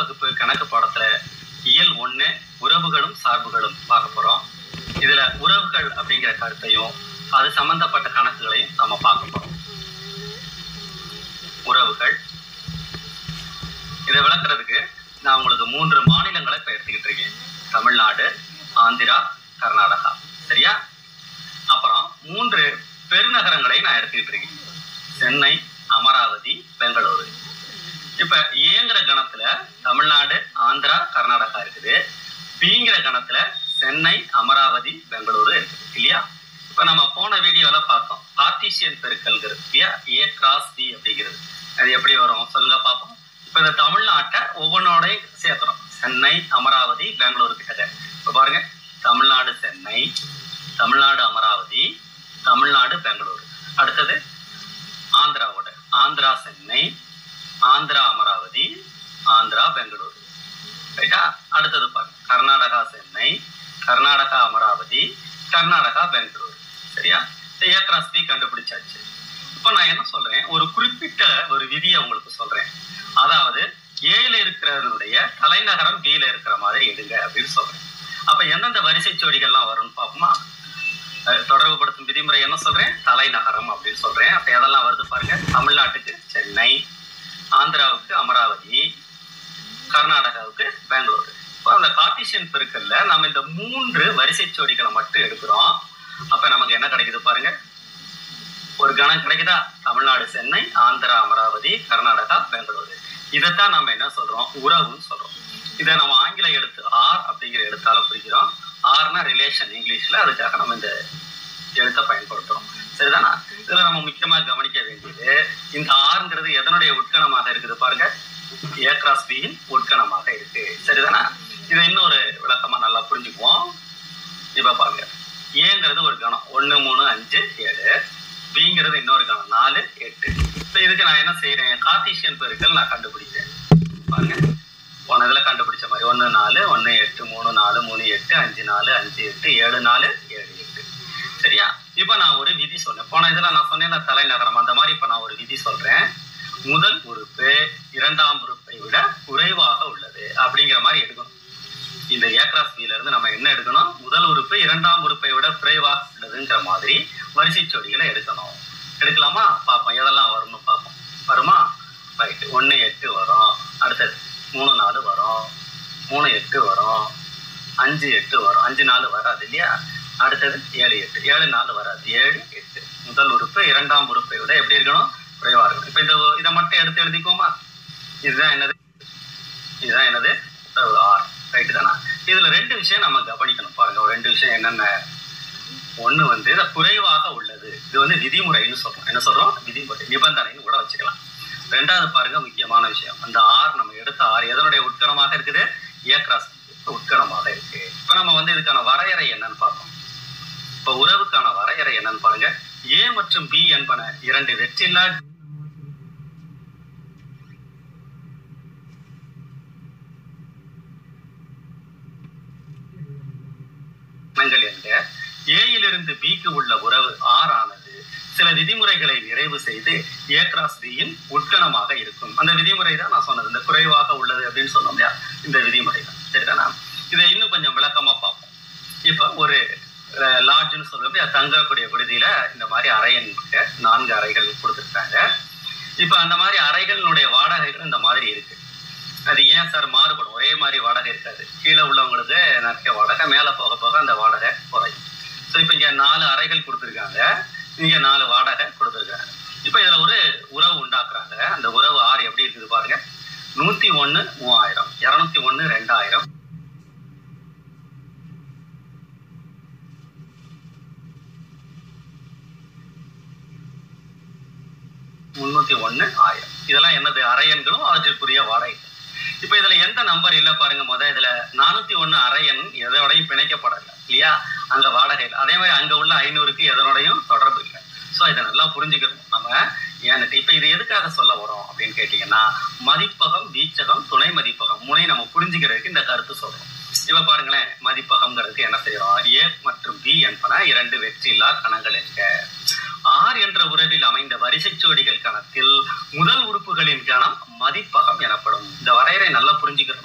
வகுப்பு கணக்கு பாடத்துல இயல் ஒண்ணு உறவுகளும் சார்புகளும் பார்க்க போறோம் இதுல உறவுகள் அப்படிங்கிற கருத்தையும் அது சம்பந்தப்பட்ட கணக்குகளையும் நம்ம பார்க்க போறோம் உறவுகள் இதை விளக்குறதுக்கு நான் உங்களுக்கு மூன்று மாநிலங்களை இப்ப எடுத்துக்கிட்டு இருக்கேன் தமிழ்நாடு ஆந்திரா கர்நாடகா சரியா அப்புறம் மூன்று பெருநகரங்களை நான் எடுத்துக்கிட்டு இருக்கேன் சென்னை அமராவதி பெங்களூரு இப்ப ஏங்கிற கணத்துல தமிழ்நாடு ஆந்திரா கர்நாடகா இருக்குது பிங்கிற கணத்துல சென்னை அமராவதி பெங்களூரு இருக்குது இல்லையா இப்ப நம்ம போன வீடியோல பார்த்தோம் கார்டீசியன் பெருக்கல்கிறது இல்லையா ஏ கிராஸ் பி அப்படிங்கிறது அது எப்படி வரும் சொல்லுங்க பார்ப்போம் இப்ப இந்த தமிழ்நாட்டை ஒவ்வொன்றோடையும் சேர்த்துறோம் சென்னை அமராவதி பெங்களூரு கிட்ட இப்ப பாருங்க தமிழ்நாடு சென்னை தமிழ்நாடு அமராவதி தமிழ்நாடு பெங்களூரு அடுத்தது ஆந்திராவோட ஆந்திரா சென்னை ஆந்திரா அமராவதி ஆந்திரா பெங்களூரு ரைட்டா அடுத்தது பாருங்க கர்நாடகா சென்னை கர்நாடகா அமராவதி கர்நாடகா பெங்களூரு சரியா ஏ கிராஸ் பி கண்டுபிடிச்சாச்சு இப்போ நான் என்ன சொல்றேன் ஒரு குறிப்பிட்ட ஒரு விதியை உங்களுக்கு சொல்றேன் அதாவது ஏல இருக்கிறதனுடைய தலைநகரம் பில இருக்கிற மாதிரி எடுங்க அப்படின்னு சொல்றேன் அப்ப எந்தெந்த வரிசை ஜோடிகள்லாம் வரும்னு பார்ப்போமா அஹ் தொடர்புபடுத்தும் விதிமுறை என்ன சொல்றேன் தலைநகரம் அப்படின்னு சொல்றேன் அப்ப எதெல்லாம் வருது பாருங்க தமிழ்நாட்டுக்கு சென்னை ஆந்திராவுக்கு அமராவதி கர்நாடகாவுக்கு பெங்களூரு இப்போ அந்த கார்டீசியன் பெருக்கல்ல நம்ம இந்த மூன்று வரிசை ஜோடிகளை மட்டும் எடுக்கிறோம் அப்ப நமக்கு என்ன கிடைக்குது பாருங்க ஒரு கணம் கிடைக்குதா தமிழ்நாடு சென்னை ஆந்திரா அமராவதி கர்நாடகா பெங்களூரு இதைத்தான் நம்ம என்ன சொல்றோம் உறவுன்னு சொல்றோம் இதை நம்ம ஆங்கில எழுத்து ஆர் அப்படிங்கிற எழுத்தால குறிக்கிறோம் ஆர்னா ரிலேஷன் இங்கிலீஷ்ல அதுக்காக நம்ம இந்த எழுத்தை பயன்படுத்துறோம் சரிதானா இதுல நம்ம முக்கியமா கவனிக்க வேண்டியது இந்த ஆறுங்கிறது எதனுடைய உட்கணமாக இருக்குது பாருங்க ஏ கிராஸ் பியின் உட்கணமாக இருக்கு சரிதானா இதை இன்னொரு விளக்கமா நல்லா புரிஞ்சுக்குவோம் இப்ப பாருங்க ஏங்கிறது ஒரு கணம் ஒண்ணு மூணு அஞ்சு ஏழு பிங்கிறது இன்னொரு கணம் நாலு எட்டு இப்போ இதுக்கு நான் என்ன செய்யறேன் கார்டீசியன் பெருக்கல் நான் கண்டுபிடிக்கிறேன் பாருங்க போன இதுல கண்டுபிடிச்ச மாதிரி ஒண்ணு நாலு ஒண்ணு எட்டு மூணு நாலு மூணு எட்டு அஞ்சு நாலு அஞ்சு எட்டு ஏழு நாலு ஏழு எட்டு சரியா இப்ப நான் ஒரு விதி சொன்னேன் போன இதுல நான் சொன்னேன்ல தலைநகரம் அந்த மாதிரி இப்ப நான் ஒரு விதி சொல்றேன் முதல் உறுப்பு இரண்டாம் உறுப்பை விட குறைவாக உள்ளது அப்படிங்கிற மாதிரி எடுக்கணும் இந்த ஏக்ராஸ் பில இருந்து நம்ம என்ன எடுக்கணும் முதல் உறுப்பு இரண்டாம் உறுப்பை விட குறைவாக உள்ளதுங்கிற மாதிரி வரிசை ஜோடிகளை எடுக்கணும் எடுக்கலாமா பார்ப்போம் எதெல்லாம் வரும்னு பார்ப்போம் வருமா ரைட் ஒன்று எட்டு வரும் அடுத்தது மூணு நாலு வரும் மூணு எட்டு வரும் அஞ்சு எட்டு வரும் அஞ்சு நாலு வராது இல்லையா அடுத்தது ஏழு எட்டு ஏழு நாலு வராது ஏழு எட்டு முதல் உறுப்பு இரண்டாம் உறுப்பை விட எப்படி இருக்கணும் குறைவா இருக்கணும் இப்போ இந்த இதை மட்டும் எடுத்து எழுதிக்கோமா இதுதான் என்னது இதுதான் என்னது ஆர் ரைட்டு தானா இதுல ரெண்டு விஷயம் நம்ம கவனிக்கணும் பாருங்க ஒரு ரெண்டு விஷயம் என்னென்ன ஒண்ணு வந்து இது குறைவாக உள்ளது இது வந்து விதிமுறைன்னு சொல்றோம் என்ன சொல்றோம் விதிமுறை நிபந்தனைன்னு கூட வச்சுக்கலாம் ரெண்டாவது பாருங்க முக்கியமான விஷயம் அந்த ஆர் நம்ம எடுத்த ஆர் எதனுடைய உட்கணமாக இருக்குது ஏ கிராஸ் உட்கணமாக இருக்கு இப்ப நம்ம வந்து இதுக்கான வரையறை என்னன்னு பார்ப்போம் இப்ப உறவுக்கான வரையறை என்னன்னு பாருங்க ஏ மற்றும் பி என்பன இரண்டு வெற்றில்லா எண்ணங்கள் என்க ஏயிலிருந்து பிக்கு உள்ள உறவு ஆர் ஆனது சில விதிமுறைகளை நிறைவு செய்து ஏ கிராஸ் பியின் உட்கணமாக இருக்கும் அந்த விதிமுறை தான் நான் சொன்னது இந்த குறைவாக உள்ளது அப்படின்னு சொன்னோம் இல்லையா இந்த விதிமுறை தான் சரிதானா இதை இன்னும் கொஞ்சம் விளக்கமா பார்ப்போம் இப்ப ஒரு லாட்ஜ்னு சொல்லுவோம் தங்கக்கூடிய விடுதியில இந்த மாதிரி அறையனுக்கு நான்கு அறைகள் கொடுத்துருக்காங்க இப்ப அந்த மாதிரி அறைகளினுடைய வாடகைகள் இந்த மாதிரி இருக்கு அது ஏன் சார் மாறுபடும் ஒரே மாதிரி வாடகை இருக்காது கீழே உள்ளவங்களுக்கு நிறைய வாடகை மேலே போக போக அந்த வாடகை குறையும் ஸோ இப்போ இங்கே நாலு அறைகள் கொடுத்துருக்காங்க இங்கே நாலு வாடகை கொடுத்துருக்காங்க இப்போ இதில் ஒரு உறவு உண்டாக்குறாங்க அந்த உறவு ஆறு எப்படி இருக்குது பாருங்க நூற்றி ஒன்று மூவாயிரம் இரநூத்தி ஒன்று ரெண்டாயிரம் முன்னூத்தி ஒண்ணு ஆயிரம் இதெல்லாம் என்னது அரையன்களும் அவற்றிற்குரிய வாடகை இப்ப இதுல எந்த நம்பர் இல்ல பாருங்க முத இதுல நானூத்தி ஒண்ணு அரையன் எதோடையும் பிணைக்கப்படல இல்லையா அங்க வாடகை இல்லை அதே மாதிரி அங்க உள்ள ஐநூறுக்கு எதனோடையும் தொடர்பு இல்லை ஸோ இதை நல்லா புரிஞ்சுக்கணும் நம்ம ஏன்னுட்டு இப்ப இது எதுக்காக சொல்ல வரோம் அப்படின்னு கேட்டீங்கன்னா மதிப்பகம் வீச்சகம் துணை மதிப்பகம் முனை நம்ம புரிஞ்சுக்கிறதுக்கு இந்த கருத்து சொல்றோம் இப்ப பாருங்களேன் மதிப்பகம்ங்கிறதுக்கு என்ன செய்யறோம் ஏ மற்றும் பி என்பன இரண்டு வெற்றில்லா கணங்கள் இருக்க ஆர் என்ற உறவில் அமைந்த வரிசைச் சுவடிகள் கணத்தில் முதல் உறுப்புகளின் கணம் மதிப்பகம் எனப்படும் இந்த வரையறை நல்லா புரிஞ்சுக்கணும்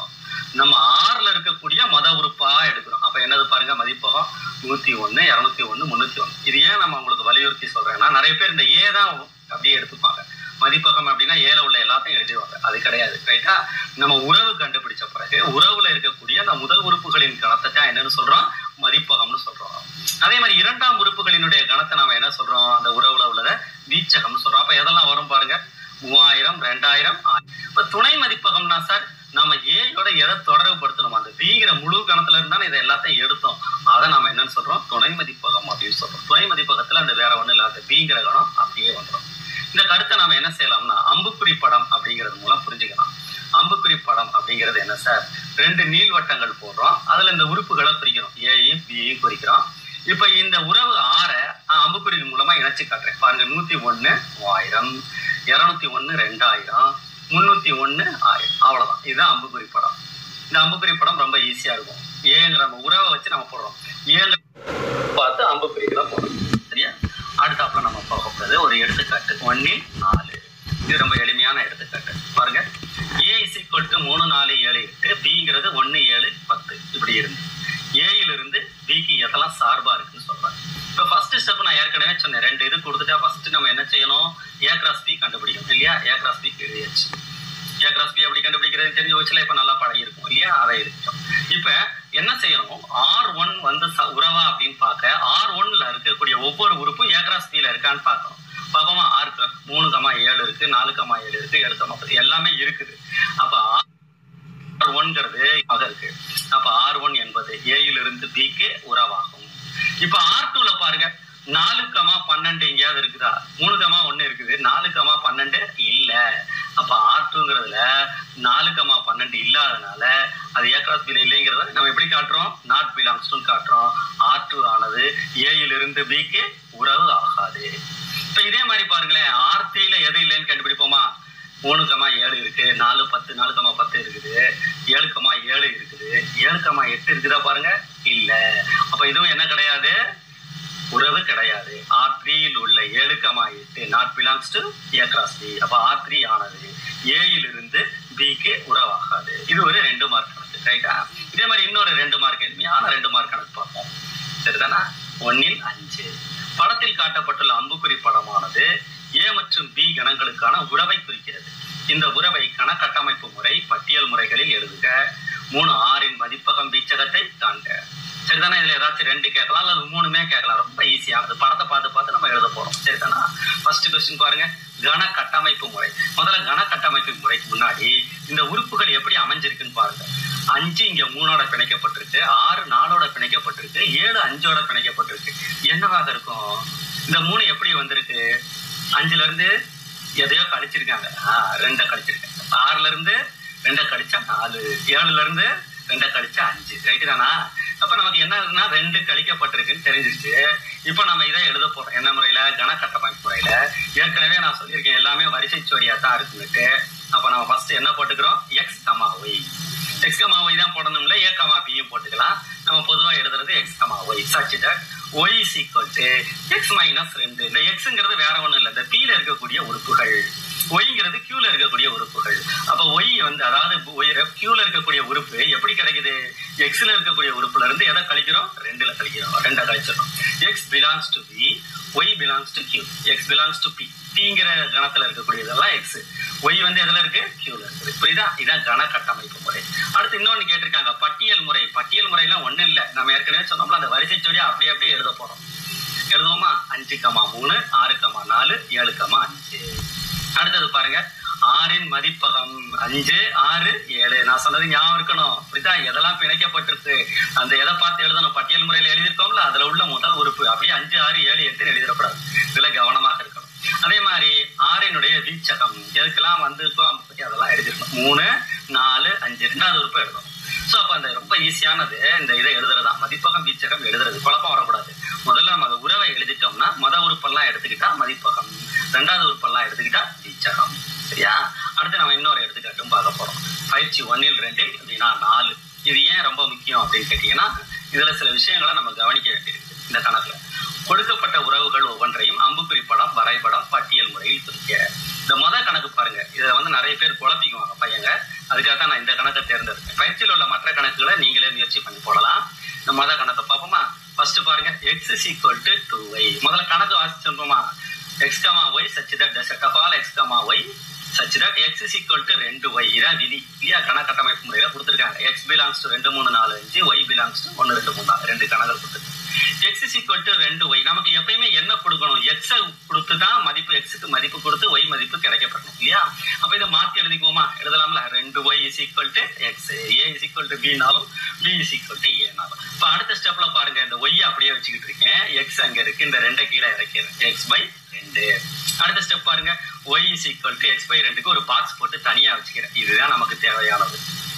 கிடையாது ரைட்டா நம்ம உறவு கண்டுபிடிச்ச பிறகு உறவுல இருக்கக்கூடிய அந்த முதல் உறுப்புகளின் கணத்தை தான் என்னன்னு சொல்றோம் மதிப்பகம்னு சொல்றோம் அதே மாதிரி இரண்டாம் உறுப்புகளினுடைய கணத்தை நாம என்ன சொல்றோம் அந்த உறவுல உள்ளத வீச்சகம்னு சொல்றோம் அப்ப எதெல்லாம் வரும் பாருங்க மூவாயிரம் ரெண்டாயிரம் ஆயிரம். இப்ப துணை மதிப்பகம்னா சார் நம்ம ஏயோட எதை தொடர்பு படுத்தணும் அந்த வீங்கிற முழு கணத்துல இருந்தானே இதை எல்லாத்தையும் எடுத்தோம் அதை நாம என்னன்னு சொல்றோம் துணை மதிப்பகம் அப்படின்னு சொல்றோம் துணை மதிப்பகத்துல அந்த வேற ஒண்ணும் இல்ல அந்த வீங்கிற கணம் அப்படியே வந்துடும் இந்த கருத்தை நாம என்ன செய்யலாம்னா அம்புக்குறி படம் அப்படிங்கிறது மூலம் புரிஞ்சுக்கலாம் அம்புக்குறி படம் அப்படிங்கிறது என்ன சார் ரெண்டு நீள்வட்டங்கள் போடுறோம் அதுல இந்த உறுப்புகளை குறிக்கிறோம் ஏயும் பியையும் குறிக்கிறோம் இப்ப இந்த உறவு ஆற அம்புக்குறி மூலமா இணைச்சு காட்டுறேன் பாருங்க நூத்தி ஒண்ணு மூவாயிரம் இருநூத்தி ஒண்ணு ரெண்டாயிரம் முன்னூத்தி ஒண்ணு ஆயிரம் அவ்வளவுதான் இதுதான் அம்புக்குறி படம் இந்த அம்புக்குறி படம் ரொம்ப ஈஸியா இருக்கும் ஏங்கிற நம்ம உறவை வச்சு நம்ம போடுறோம் ஏங்க பார்த்து அம்புக்குறிகளை போடுறோம் சரியா அடுத்தாப்புல நம்ம பார்க்க போறது ஒரு எடுத்துக்காட்டு ஒன்னில் நாலு இது ரொம்ப எளிமையான எடுத்துக்காட்டு பாருங்க ஏ இஸ் ஈக்குவல் டு மூணு நாலு ஏழு எட்டு பிங்கிறது ஒன்னு ஏழு பத்து இப்படி இருந்து ஏயில இருந்து பிக்கு எதெல்லாம் சார்பா இருக்குன்னு சொல்றேன் இப்போ ஃபர்ஸ்ட் ஸ்டெப் நான் ஏற்கனவே சொன்னேன் ரெண்டு இது கொடுத்துட்டா ஃபர்ஸ்ட் நம்ம என்ன செய்யணும் ஏ கிராஸ் பி கண்டுபிடிக்கணும் இல்லையா ஏ கிராஸ் பி எழுதியாச்சு ஏ கிராஸ் பி எப்படி கண்டுபிடிக்கிறது தெரிஞ்சு வச்சுல இப்ப நல்லா பழகி இருக்கும் இல்லையா அதை இருக்கட்டும் இப்ப என்ன செய்யணும் ஆர் ஒன் வந்து ச- உறவா அப்படின்னு பார்க்க ஆர் ஒன்ல இருக்கக்கூடிய ஒவ்வொரு உறுப்பும் ஏ கிராஸ் பில இருக்கான்னு பார்க்கணும் பாப்போமா ஆறு மூணு கமா ஏழு இருக்கு நாலு கமா ஏழு இருக்கு ஏழு கமா பத்து எல்லாமே இருக்குது அப்ப ஆர் ஒன்ங்கிறது ஆக இருக்கு அப்ப ஆர் ஒன் என்பது ஏயில் இருந்து பிக்கு உறவாகும் இப்ப ஆர் டூல பாருங்க நாலு கமா பன்னெண்டு எங்கேயாவது இருக்குதா மூணு கமா ஒண்ணு இருக்குது நாலு கமா பன்னெண்டு இல்ல அப்ப ஆர் டூங்கிறதுல நாலு கமா பன்னெண்டு இல்லாதனால அது ஏ கிராஸ் பில இல்லைங்கிறத நம்ம எப்படி காட்டுறோம் நாட் பிலாங்ஸ் காட்டுறோம் ஆர் டூ ஆனது ஏயில் இருந்து பிக்கு உறவு ஆகாது இப்ப இதே மாதிரி பாருங்களேன் ஆர் த்ரீல எது இல்லைன்னு கண்டுபிடிப்போமா மூணு கமா ஏழு இருக்கு நாலு பத்து நாலு கமா பத்து இருக்குது ஏழு கமா ஏழு இருக்குது ஏழு கமா எட்டு இருக்குதா பாருங்க இல்ல அப்ப இதுவும் என்ன கிடையாது உறவு கிடையாது ஆர் த்ரீயில் உள்ள ஏழு கமா எட்டு not belongs to A cross B அப்ப ஆர் த்ரீ ஆனது ஏயில் இருந்து பிக்கு உறவாகாது இது ஒரு ரெண்டு மார்க் கணக்கு ரைட்டா இதே மாதிரி இன்னொரு ரெண்டு மார்க் எளிமையான ரெண்டு மார்க் கணக்கு பார்ப்போம் சரிதானா ஒன்னில் அஞ்சு படத்தில் காட்டப்பட்டுள்ள அம்புக்குறி படமானது ஏ மற்றும் பி கணங்களுக்கான உறவை குறிக்கிறது இந்த உறவை கணக்கட்டமைப்பு முறை பட்டியல் முறைகளில் எழுதுக மூணு ஆறின் மதிப்பகம் வீச்சகத்தை காண்க சரிதானே இதுல ஏதாச்சும் ரெண்டு கேட்கலாம் அல்லது மூணுமே கேட்கலாம் ரொம்ப ஈஸியானது படத்தை பார்த்து பார்த்து நம்ம எழுத போறோம் சரிதானா ஃபர்ஸ்ட் கொஸ்டின் பாருங்க கன கட்டமைப்பு முறை முதல்ல கன கட்டமைப்பு முறைக்கு முன்னாடி இந்த உறுப்புகள் எப்படி அமைஞ்சிருக்குன்னு பாருங்க அஞ்சு இங்க மூணோட பிணைக்கப்பட்டிருக்கு ஆறு நாலோட பிணைக்கப்பட்டிருக்கு ஏழு அஞ்சோட பிணைக்கப்பட்டிருக்கு என்னவாக இருக்கும் இந்த மூணு எப்படி வந்திருக்கு அஞ்சுல இருந்து எதையோ கழிச்சிருக்காங்க ஆஹ் ரெண்டை கழிச்சிருக்காங்க ஆறுல இருந்து ரெண்டை கழிச்சா நாலு ஏழுல இருந்து ரெண்டை கழிச்சா அஞ்சு ரைட்டு தானா அப்ப நமக்கு என்ன இருக்குன்னா ரெண்டு கழிக்கப்பட்டிருக்குன்னு தெரிஞ்சிருச்சு இப்போ நம்ம இதை எழுத போறோம் என்ன முறையில கன கட்டமைப்பு முறையில ஏற்கனவே நான் சொல்லியிருக்கேன் எல்லாமே வரிசை ஜோடியா தான் இருக்குன்னுட்டு அப்ப நம்ம ஃபர்ஸ்ட் என்ன போட்டுக்கிறோம் x comma y x comma y தான் போடணும்ல ஏ கமா பியும் போட்டுக்கலாம் நம்ம பொதுவா எழுதுறது x comma y such that y is equal to x minus ரெண்டு இந்த எக்ஸ்ங்கிறது வேற ஒண்ணும் இல்லை இந்த பீல இருக்கக்கூடிய உறுப்புகள் ஒய்ங்கிறது கியூல இருக்கக்கூடிய உறுப்புகள் அப்ப ஒய் வந்து அதாவது கியூல இருக்கக்கூடிய உறுப்பு எப்படி கிடைக்குது எக்ஸ்ல இருக்கக்கூடிய உறுப்புல இருந்து எதை கழிக்கிறோம் ரெண்டுல கழிக்கிறோம் ரெண்டை கழிச்சிடும் x belongs to B y belongs to Q x belongs to B பிங்கிற கணத்துல இருக்கக்கூடியதெல்லாம் எக்ஸ் ஒய் வந்து எதுல இருக்கு கியூல இருக்குது புரியுதா இதான் கன கட்டமைப்பு முறை அடுத்து இன்னொன்னு கேட்டிருக்காங்க பட்டியல் முறை பட்டியல் முறையெல்லாம் ஒண்ணும் இல்ல நம்ம ஏற்கனவே சொன்னோம்ல அந்த வரிசை ஜோடியா அப்படியே அப்படியே எழுத போறோம் எழுதுவோமா அஞ்சு கமா மூணு ஆறு கமா நாலு ஏழு கமா அஞ்சு அடுத்தது பாருங்க ஆறின் மதிப்பகம் அஞ்சு ஆறு ஏழு நான் சொன்னது ஞாபகம் இருக்கணும் புரியுதா எதெல்லாம் பிணைக்கப்பட்டிருக்கு அந்த எதை பார்த்து எழுதணும் பட்டியல் முறையில எழுதியிருக்கோம்ல அதுல உள்ள முதல் உறுப்பு அப்படியே அஞ்சு ஆறு ஏழு எட்டு எழுதிடக்கூடாது இதுல கவனமாக இருக்கணும் அதே மாதிரி ஆறினுடைய வீச்சகம் எதுக்கெல்லாம் வந்து அதெல்லாம் எழுதிருக்கணும் மூணு நாலு அஞ்சு ரெண்டாவது உறுப்பு எழுதணும் சோ அப்ப அந்த ரொம்ப ஈஸியானது இந்த இதை எழுதுறதா மதிப்பகம் வீச்சகம் எழுதுறது குழப்பம் வரக்கூடாது முதல்ல நம்ம அந்த உறவை எழுதிட்டோம்னா மத உறுப்பெல்லாம் எடுத்துக்கிட்டா மதிப்பகம் ரெண்டாவது உறுப்பெல்லாம் எடுத்துக்கிட்டா வீச்சகம் சரியா அடுத்து நம்ம இன்னொரு எடுத்துக்காட்டும் பார்க்க போறோம் பயிற்சி ஒன்னில் ரெண்டில் அப்படின்னா நாலு இது ஏன் ரொம்ப முக்கியம் அப்படின்னு கேட்டீங்கன்னா இதுல சில விஷயங்களை நம்ம கவனிக்க வேண்டியிருக்கு இந்த கணக்குல கொடுக்கப்பட்ட உறவுகள் ஒவ்வொன்றையும் அம்புக்குறி படம் வரைபடம் பட்டியல் முறையில் குறிக்க இந்த முத கணக்கு பாருங்க இதுல வந்து நிறைய பேர் குழப்பிக்குவாங்க பையங்க அதுக்காக தான் நான் இந்த கணக்கை தேர்ந்தெடுத்தேன் பயிற்சியில் உள்ள மற்ற கணக்குகளை நீங்களே முயற்சி பண்ணி போடலாம் இந்த முத கணக்கை பார்ப்போமா ஃபர்ஸ்ட் பாருங்க x is equal to two y முதல்ல கணக்கு வாசிச்சிருப்போமா x comma y such that the set of all x comma y such that x x is equal to ரெண்டு ஒய் இதான் விதி இல்லையா கணக்கட்டமைப்பு முறையில கொடுத்துருக்காங்க எக்ஸ் பிலாங்ஸ் டு ரெண்டு மூணு நாலு அஞ்சு ஒய் பிலாங்ஸ் டு ஒன்று ரெண்டு மூணு நாலு ரெண்டு கணக்கு கொடுத்து எக்ஸ் இஸ் ஈக்குவல் டு ரெண்டு ஒய் நமக்கு எப்பயுமே என்ன கொடுக்கணும் எக்ஸை கொடுத்து தான் மதிப்பு எக்ஸுக்கு மதிப்பு கொடுத்து ஒய் மதிப்பு கிடைக்கப்படணும் இல்லையா அப்ப இதை மாத்தி எழுதிக்குவோமா எழுதலாம்ல ரெண்டு y is equal to x A is equal to பினாலும் பி இஸ் ஈக்குவல் டு ஏனாலும் இப்ப அடுத்த ஸ்டெப்ல பாருங்க இந்த ஒய் அப்படியே வச்சுக்கிட்டு இருக்கேன் எக்ஸ் அங்க இருக்கு இந்த ரெண்டை கீழே இறக்கிறேன் எக்ஸ் பை ரெண்டு அடுத்த ஸ்டெப் பாருங்க y is equal to x by ரெண்டுக்கு ஒரு பாக்ஸ் போட்டு தனியா வச்சுக்கிறேன் இதுதான் நமக்கு தேவையானது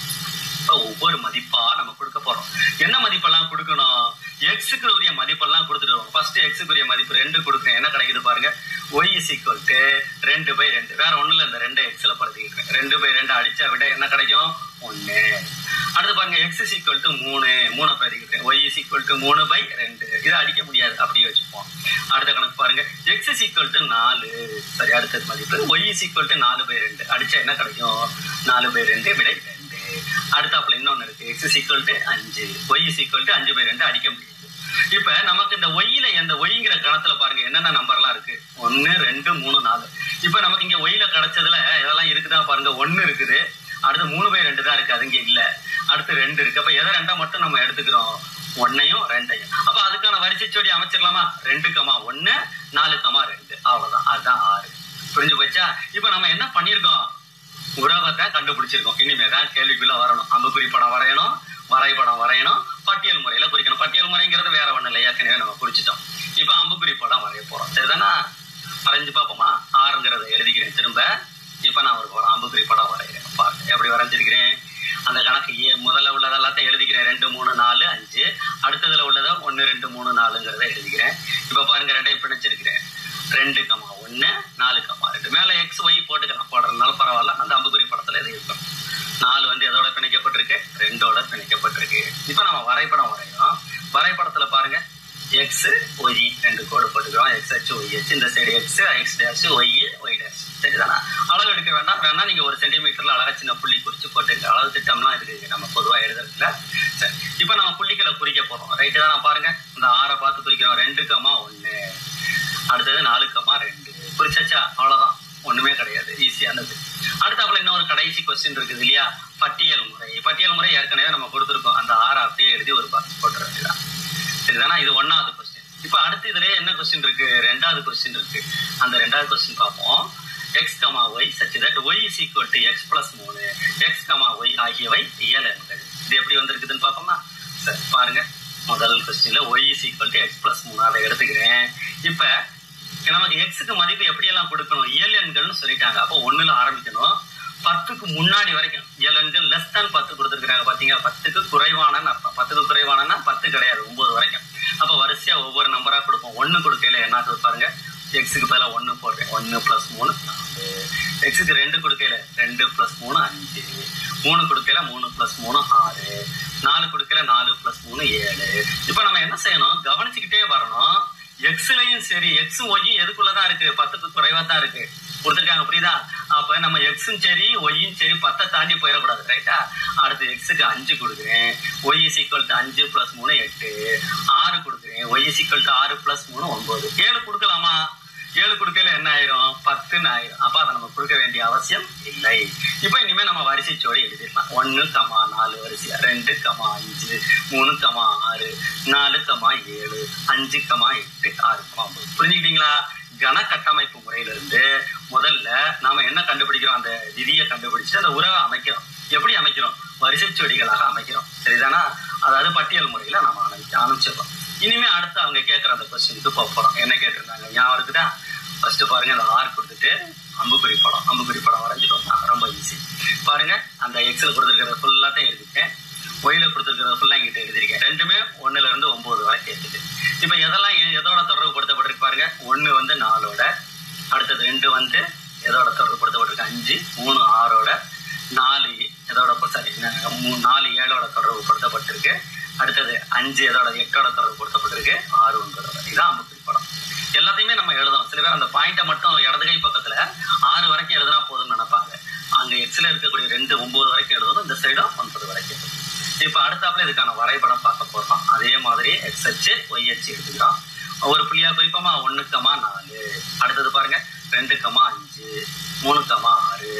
இப்ப ஒவ்வொரு மதிப்பா நம்ம கொடுக்க போறோம் என்ன மதிப்பெல்லாம் கொடுக்கணும் எக்ஸுக்கு உரிய மதிப்பெல்லாம் கொடுத்துடுவோம் ஃபர்ஸ்ட் எக்ஸுக்கு உரிய மதிப்பு ரெண்டு கொடுக்குறேன் என்ன கிடைக்குது பாருங்க ஒய் இஸ் ஈக்குவல் டு ரெண்டு பை ரெண்டு வேற ஒண்ணுல இந்த ரெண்டை எக்ஸ்ல படுத்திக்கிறேன் ரெண்டு பை ரெண்டு அடிச்சா விட என்ன கிடைக்கும் ஒண்ணு அடுத்து பாருங்க எக்ஸ் இஸ் ஈக்குவல் டு மூணு மூணை படுத்திக்கிறேன் ஒய் இஸ் ஈக்குவல் டு மூணு பை ரெண்டு இதை அடிக்க முடியாது அப்படியே வச்சுப்போம் அடுத்த கணக்கு பாருங்க எக்ஸ் இஸ் ஈக்குவல் டு நாலு சரி அடுத்தது மதிப்பு ஒய் இஸ் ஈக்குவல் டு நாலு பை ரெண்டு அடிச்சா என்ன கிடைக்கும் நாலு பை ரெண்டு விடை ரெண்டு அடுத்தாப்புல இன்னொன்னு இருக்கு எக்ஸ் இஸ் ஈக்குவல் டு அஞ்சு ஒய் இஸ் ஈக்குவல் டு அஞ்சு பை ரெண்டு அடிக்க முடியாது இப்ப நமக்கு இந்த ஒய்ல இந்த ஒய்ங்கிற கணத்துல பாருங்க என்னென்ன நம்பர்லாம் இருக்கு ஒன்னு ரெண்டு மூணு நாலு இப்ப நமக்கு இங்க ஒய்ல கிடைச்சதுல இதெல்லாம் இருக்குதா பாருங்க ஒன்னு இருக்குது அடுத்து மூணு பை ரெண்டு தான் இருக்கு அது இங்க இல்ல அடுத்து ரெண்டு இருக்கு அப்ப எதை ரெண்டா மட்டும் நம்ம எடுத்துக்கிறோம் ஒன்னையும் ரெண்டையும் அப்ப அதுக்கான வரிசை ஜோடி அமைச்சிடலாமா ரெண்டு கமா ஒன்னு நாலு கமா ரெண்டு அவ்வளவுதான் அதுதான் ஆறு புரிஞ்சு போச்சா இப்ப நம்ம என்ன பண்ணிருக்கோம் உறவத்தை கண்டுபிடிச்சிருக்கோம் இனிமே தான் கேள்விக்குள்ள வரணும் அம்புக்குறி படம் வரையணும் வரைபடம் வரையணும் பட்டியல் முறையில குறிக்கணும் பட்டியல் முறைங்கிறது வேற ஒண்ணு இல்லை ஏற்கனவே நம்ம குறிச்சிட்டோம் இப்ப அம்புக்குறி படம் வரைய போறோம் சரிதானா வரைஞ்சு பார்ப்போமா ஆறுங்கிறத எழுதிக்கிறேன் திரும்ப இப்ப நான் ஒரு போறேன் அம்புக்குறி படம் வரைகிறேன் பாருங்க எப்படி வரைஞ்சிருக்கிறேன் அந்த கணக்கு ஏ முதல்ல உள்ளது எல்லாத்தையும் எழுதிக்கிறேன் ரெண்டு மூணு நாலு அஞ்சு அடுத்ததுல உள்ளதை ஒன்னு ரெண்டு மூணு நாலுங்கிறத எழுதிக்கிறேன் இப்ப பாருங்க ரெண்டையும் பிணைச்சிருக்கிறேன் ரெண்டு கமா ஒன்னு நாலு கமா ரெண்டு மேல எக்ஸ் ஒய் போட்டுக்கலாம் போடுறதுனால பரவாயில்ல அந்த அம்புக்குறி படத்துல இது இருக்கும் நாலு வந்து எதோட பிணைக்கப்பட்டிருக்கு ரெண்டோட பிணைக்கப்பட்டிருக்கு இப்ப நம்ம வரைபடம் வரைகிறோம் வரைபடத்துல பாருங்க எக்ஸ் ஒய் ரெண்டு கோடு போட்டுக்கிறோம் எக்ஸ் ஹெச் ஒய் ஹெச் இந்த side x x dash y y dash சரிதானா அளவு எடுக்க வேண்டாம் வேணா நீங்க ஒரு சென்டிமீட்டர்ல அழகா சின்ன புள்ளி குறிச்சு போட்டுங்க அளவு திட்டம்லாம் இருக்கு நம்ம பொதுவா எழுதுறதுல சரி இப்ப நம்ம புள்ளிகளை குறிக்க போறோம் ரைட்டு தானே பாருங்க இந்த ஆறை பார்த்து குறிக்கிறோம் ரெண்டு கமா ஒன்னு அடுத்தது நாலு கமா ரெண்டு குறிச்சாச்சா அவ்வளவுதான் ஒண்ணுமே கிடையாது ஈஸியானது அடுத்தாப்புல இன்னொரு கடைசி கொஸ்டின் இருக்குது இல்லையா பட்டியல் முறை பட்டியல் முறை ஏற்கனவே நம்ம கொடுத்துருக்கோம் அந்த ஆறை அப்படியே எழுதி ஒரு பாக்ஸ் போட்டுற வேண்டியதான் சரிதானா இது ஒன்னாவது கொஸ்டின் இப்ப அடுத்து இதுலயே என்ன கொஸ்டின் இருக்கு ரெண்டாவது கொஸ்டின் இருக்கு அந்த ரெண்டாவது கொஸ்டின் பார்ப்போம் x comma y such that y is equal to x plus மூணு எக்ஸ் கமா ஒய் ஆகியவை இயல் எண்கள் இது எப்படி வந்திருக்குதுன்னு பார்ப்போமா சரி பாருங்க முதல் கொஸ்டின்ல y is equal to x plus மூணு அதை எடுத்துக்கிறேன் இப்ப நமக்கு எக்ஸுக்கு மதிப்பு எப்படியெல்லாம் கொடுக்கணும் இயல் எண்கள்னு சொல்லிட்டாங்க அப்போ ஒண்ணுல ஆரம்பிக்கணும் பத்துக்கு முன்னாடி வரைக்கும் இயல் எண்கள் லெஸ் தான் பத்து கொடுத்துருக்காங்க பாத்தீங்க பத்துக்கு குறைவானன்னு அர்த்தம் பத்துக்கு குறைவானன்னா பத்து கிடையாது ஒன்பது வரைக்கும் அப்ப வரிசையா ஒவ்வொரு நம்பரா கொடுப்போம் ஒண்ணு கொடுக்கையில என்ன ஆகுது பாருங்க எக்ஸுக்கு பதிலா ஒண்ணு போடுறேன் ஒண்ணு பிளஸ் மூணு நாலு எக்ஸுக்கு ரெண்டு கொடுக்கையில ரெண்டு பிளஸ் மூணு அஞ்சு மூணு கொடுக்கையில மூணு பிளஸ் மூணு ஆறு நாலு கொடுக்கையில நாலு பிளஸ் மூணு ஏழு இப்ப நம்ம என்ன செய்யணும் கவனிச்சுக்கிட்டே வரணும் எக்ஸ்லயும் சரி எக்ஸும் ஒய்யும் எதுக்குள்ளதான் இருக்கு பத்துக்கு குறைவா தான் இருக்கு கொடுத்துருக்காங்க புரியுதா அப்ப நம்ம எக்ஸும் சரி ஒய்யும் சரி பத்தை தாண்டி போயிடக்கூடாது ரைட்டா அடுத்து எக்ஸுக்கு அஞ்சு கொடுக்குறேன் ஒய் இஸ் ஈக்குவல் டு அஞ்சு பிளஸ் மூணு எட்டு ஆறு கொடுக்குறேன் ஒய் இஸ் ஈக்குவல் டு ஆறு பிளஸ் மூணு ஒன்பது ஏழு கொடுக்கலாமா ஏழு கொடுக்கையில என்ன ஆயிரும் பத்துன்னு ஆயிரும் அப்ப அதை நம்ம கொடுக்க வேண்டிய அவசியம் இல்லை இப்ப இனிமே நம்ம வரிசை சோடி எழுதிடலாம் ஒன்னு கமா நாலு வரிசையா ரெண்டு கமா அஞ்சு மூணு கமா ஆறு நாலு கமா ஏழு அஞ்சு கமா எட்டு ஆறு கமா ஒன்பது புரிஞ்சுக்கிட்டீங்களா கன கட்டமைப்பு முறையிலிருந்து முதல்ல நாம என்ன கண்டுபிடிக்கிறோம் அந்த விதியை கண்டுபிடிச்சு அந்த உறவை அமைக்கிறோம் எப்படி அமைக்கிறோம் வரிசை செடிகளாக அமைக்கிறோம் சரிதானா அதாவது பட்டியல் முறையில நாம அமைச்சு அமைச்சிடறோம் இனிமே அடுத்து அவங்க கேட்கற அந்த கொஸ்டினுக்கு போக போறோம் என்ன கேட்டிருந்தாங்க ஞாபகம் இருக்குதா ஃபர்ஸ்ட் பாருங்க அந்த ஆர் கொடுத்துட்டு அம்புக்குறி படம் அம்புக்குறி படம் வரைஞ்சிட்டோம் ரொம்ப ஈஸி பாருங்க அந்த எக்ஸில் கொடுத்துருக்கிறத ஃபுல்லாத்தையும் எழுதிருக்கேன் ஒயில கொடுத்துருக்கிறத ஃபுல்லா எங்கிட்ட எழுதிருக்கேன் ரெண்டுமே ஒண்ணுல இருந்து ஒன்பது வரைக்கும் இருக்குது இப்ப எதெல்லாம் எ- எதோட தொடர்பு படுத்தப்பட்டிருக்கு பாருங்க ஒண்ணு வந்து நாலோட அடுத்தது ரெண்டு வந்து எதோட தொடர்பு படுத்தப்பட்டிருக்கு அஞ்சு மூணு ஆறோட நாலு எதோட சாரி நாலு ஏழோட தொடர்பு படுத்தப்பட்டிருக்கு அடுத்தது அஞ்சு எதோட எட்டோட தொடர்பு படுத்தப்பட்டிருக்கு ஆறு ஒன்பதோட இதான் அம்புக்குறி படம் எல்லாத்தையுமே நம்ம எழுதணும் சில பேர் அந்த பாயிண்ட்டை மட்டும் இடது கை பக்கத்துல ஆறு வரைக்கும் எழுதினா போதும்னு நினைப்பாங்க அங்க எக்ஸ்ல இருக்கக்கூடிய ரெண்டு ஒன்பது வரைக்கும் எழுதணும் இந்த சைடும் ஒன்பது வரைக்கும் எழுதணும். இப்ப அடுத்தாப்புல இதுக்கான வரைபடம் பார்க்க போறோம் அதே மாதிரி எக்ஸ் அச்சு ஒய் அச்சு எடுத்துக்கிறோம் ஒரு புள்ளியா குறிப்போமா ஒண்ணுக்கமா நாலு அடுத்தது பாருங்க ரெண்டுக்கமா அஞ்சு மூணுக்கமா ஆறு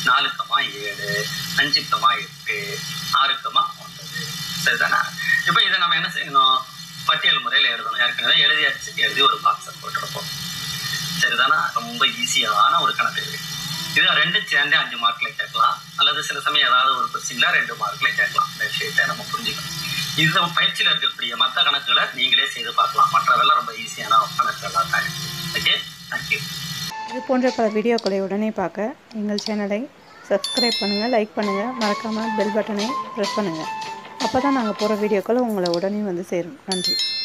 நாலுக்கமா ஏழு அஞ்சுக்கமா எட்டு ஆறுக்கமா ஒன்பது சரிதானா இப்போ இதை நம்ம என்ன செய்யணும் பட்டியல் முறையில் எழுதணும் ஏற்கனவே எழுதியாச்சு எழுதி ஒரு பாக்ஸை போட்டிருப்போம் சரிதானா ரொம்ப ஈஸியான ஒரு கணக்கு இது இது ரெண்டு சேர்ந்தே அஞ்சு மார்க்ல கேட்கலாம் அல்லது சில சமயம் ஏதாவது ஒரு கொஸ்டின்ல ரெண்டு மார்க்ல கேட்கலாம் இந்த விஷயத்தை நம்ம புரிஞ்சுக்கணும் இந்த பயிற்சியில் இருக்கக்கூடிய மற்ற கணக்குகளை நீங்களே செய்து பார்க்கலாம் மற்றவெல்லாம் ரொம்ப ஈஸியான கணக்குகள்லாம் தான் ஓகே தேங்க்யூ இது போன்ற பல வீடியோக்களை உடனே பார்க்க எங்கள் சேனலை சப்ஸ்கிரைப் பண்ணுங்கள் லைக் பண்ணுங்கள் மறக்காமல் பெல் பட்டனை ப்ரெஸ் பண்ணுங்கள் அப்போ தான் நாங்கள் போகிற வீடியோக்கள் உங்களை உடனே வந்து சேரும் நன்றி